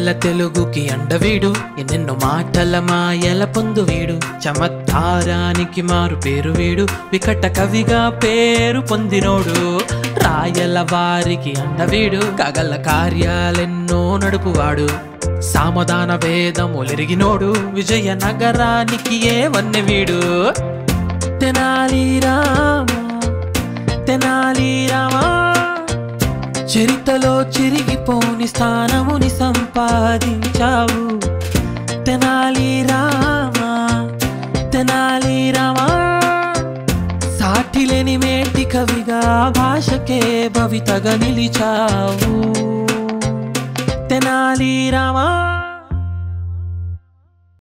తెలుగుకి అండవీడు ఎన్నెన్నో మాటల మాయల పొందు వీడు చమత్కారానికి మారు పేరు వీడు వికట కవిగా పేరు పొందినోడు రాయల వారికి అండవీడు కగల కార్యాలెన్నో నడుపువాడు సామధాన భేదములెరిగినోడు విజయ నగరానికి ఏ వన్నె వీడు తెనాలి రామా తెనాలి రామా చరితలో చిరిగిపోని స్థానముని సంపాదించావు తెనాలి రామా తెనాలి రామా సాటిలేని మేటి కవిగా భాషకే భవితగా నిలిచావు తెనాలి రామా